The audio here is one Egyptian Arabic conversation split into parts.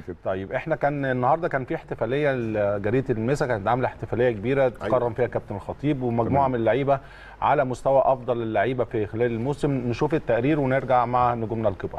طيب احنا كان النهارده كان في احتفاليه لجريده المسا كانت عامله احتفاليه كبيره تكرم فيها كابتن الخطيب ومجموعه من اللعيبه على مستوى افضل اللعيبه في خلال الموسم نشوف التقرير ونرجع مع نجومنا الكبار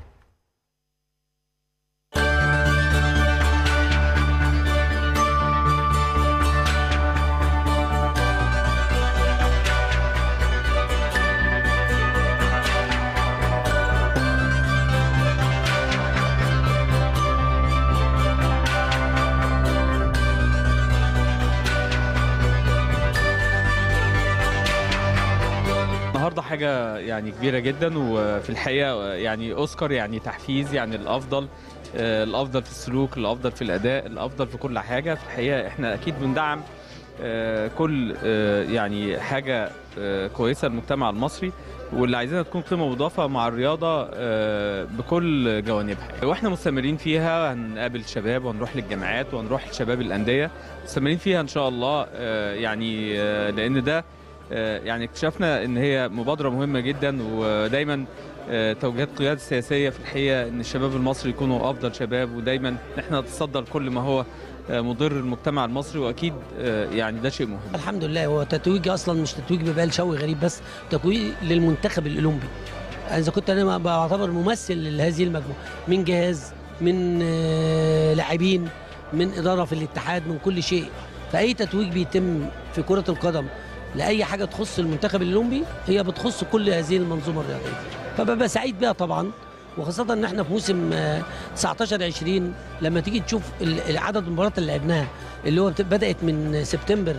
النهارده حاجه يعني كبيره جدا وفي الحقيقه يعني اوسكار يعني تحفيز يعني الافضل آه، الافضل في السلوك الافضل في الاداء الافضل في كل حاجه في الحقيقه احنا اكيد بندعم آه، كل آه، يعني حاجه آه، كويسه للمجتمع المصري واللي عايزينها تكون قيمه مضافه مع الرياضه آه، بكل جوانبها واحنا مستمرين فيها هنقابل شباب وهنروح للجامعات وهنروح لشباب الانديه مستمرين فيها ان شاء الله آه، يعني آه، لان ده آه، يعني اكتشفنا ان هي مبادره مهمه جدا ودايما آه، توجيهات القياده السياسيه في الحقيقه ان الشباب المصري يكونوا افضل شباب ودايما احنا نتصدى لكل ما هو آه، مضر المجتمع المصري واكيد آه، يعني ده شيء مهم الحمد لله هو تتويج اصلا مش تتويج ببال شوي غريب بس تتويج للمنتخب الاولمبي اذا كنت انا بعتبر ممثل لهذه المجموعه من جهاز من آه، لاعبين من اداره في الاتحاد من كل شيء فاي تتويج بيتم في كره القدم لاي حاجه تخص المنتخب الاولمبي هي بتخص كل هذه المنظومه الرياضيه فببقى سعيد بيها طبعا وخاصة ان احنا في موسم آه، 19 20 لما تيجي تشوف ال- عدد المباريات اللي لعبناها اللي هو بت- بدأت من سبتمبر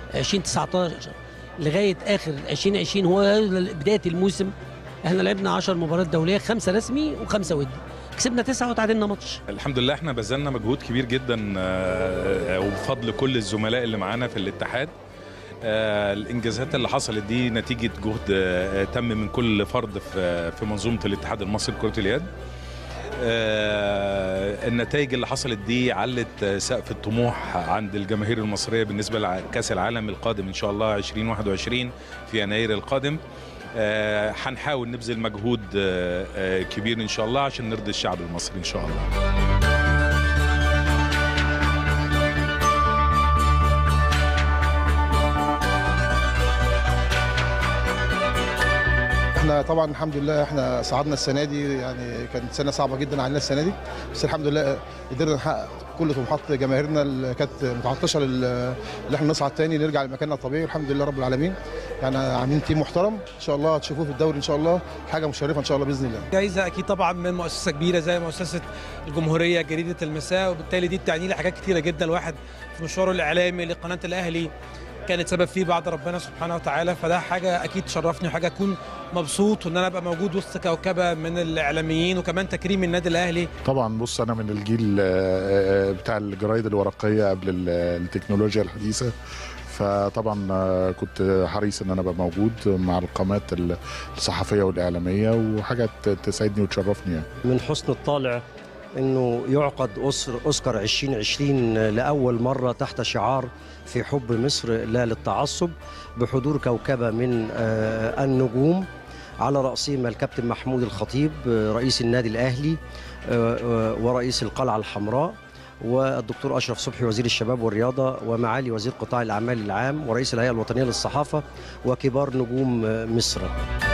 2019 لغاية آخر 2020 هو بداية الموسم احنا لعبنا 10 مباريات دولية خمسة رسمي وخمسة ودي كسبنا تسعة وتعادلنا ماتش الحمد لله احنا بذلنا مجهود كبير جدا آه، وبفضل كل الزملاء اللي معانا في الاتحاد آه، الانجازات اللي حصلت دي نتيجه جهد آه، تم من كل فرد في في منظومه الاتحاد المصري لكره اليد آه، النتائج اللي حصلت دي علت آه، سقف الطموح عند الجماهير المصريه بالنسبه لكاس العالم القادم ان شاء الله 2021 في يناير القادم آه، هنحاول نبذل مجهود آه، آه، كبير ان شاء الله عشان نرضي الشعب المصري ان شاء الله احنا طبعا الحمد لله احنا صعدنا السنه دي يعني كانت سنه صعبه جدا علينا السنه دي بس الحمد لله قدرنا نحقق كل طموحات جماهيرنا اللي كانت متعطشه لل- اللي احنا نصعد تاني نرجع لمكاننا الطبيعي والحمد لله رب العالمين يعني عاملين تيم محترم ان شاء الله هتشوفوه في الدوري ان شاء الله حاجه مشرفه ان شاء الله باذن الله جايزه اكيد طبعا من مؤسسه كبيره زي مؤسسه الجمهوريه جريده المساء وبالتالي دي بتعني لي حاجات كتيره جدا الواحد في مشواره الاعلامي لقناه الاهلي كانت سبب فيه بعد ربنا سبحانه وتعالى فده حاجه اكيد تشرفني وحاجه اكون مبسوط وان انا ابقى موجود وسط كوكبه من الاعلاميين وكمان تكريم النادي الاهلي طبعا بص انا من الجيل آه، آه، بتاع الجرايد الورقيه قبل ال- التكنولوجيا الحديثه فطبعا آه، كنت حريص ان انا ابقى موجود مع القامات الصحفيه والاعلاميه وحاجه ت- تسعدني وتشرفني يعني. من حسن الطالع انه يعقد أسر اوسكار 2020 لاول مره تحت شعار في حب مصر لا للتعصب بحضور كوكبه من آه، النجوم على رأسهم الكابتن محمود الخطيب آه، رئيس النادي الأهلي آه، آه، ورئيس القلعة الحمراء والدكتور أشرف صبحي وزير الشباب والرياضة ومعالي وزير قطاع الأعمال العام ورئيس الهيئة الوطنية للصحافة وكبار نجوم آه، مصر